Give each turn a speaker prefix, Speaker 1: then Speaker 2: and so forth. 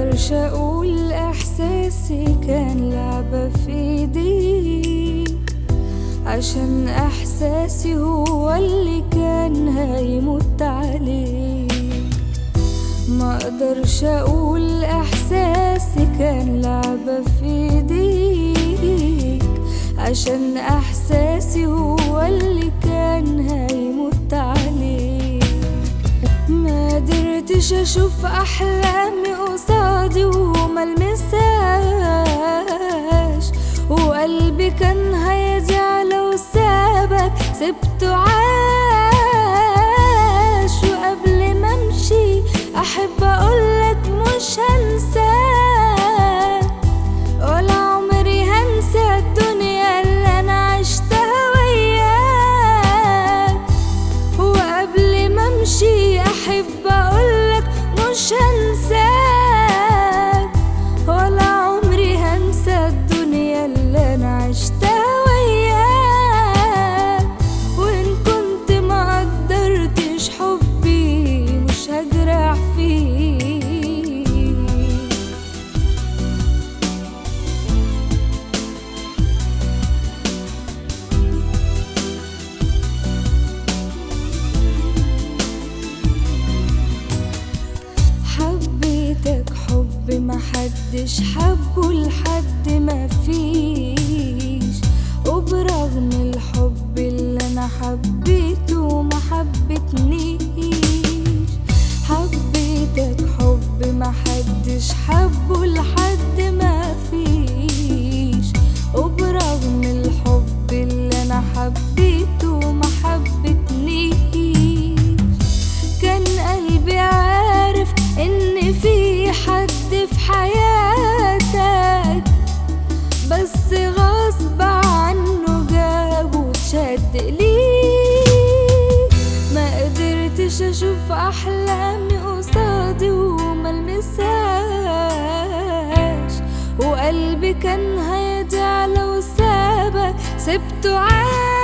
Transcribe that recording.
Speaker 1: مقدرش اقول احساسي كان لعبة في ايديك عشان احساسي هو اللي كان هيموت عليك مقدرش اقول احساسي كان لعبة في ايديك عشان احساسي هو اللي كان هيموت عليك ما قدرتش اشوف احلامي قصادي وما المساش وقلبي كان هيضيع لو سابك سبته عاش وقبل ما امشي احب اقولك مش هنساك ولا عمري هنسى الدنيا اللي انا عشتها وياك وقبل ما امشي احب اقولك مش هنساك ولا عمري هنسى الدنيا اللي انا عشتها وياك وان كنت ما قدرتش حبي مش هجرح فيك حبيتك حب محدش حبه لحد ما فيش وبرغم الحب اللي انا حبيته ما حبتنيش حبيتك حب محدش حبه لحد ما فيش وبرغم الحب اللي انا حبيته ما حبتنيش كان قلبي عارف ان في حد في حياتك بس غصب عنه جاب وتشد ليك ما قدرتش اشوف احلامي قصادي وما المساش وقلبي كان هيضيع لو سابك سبته عاش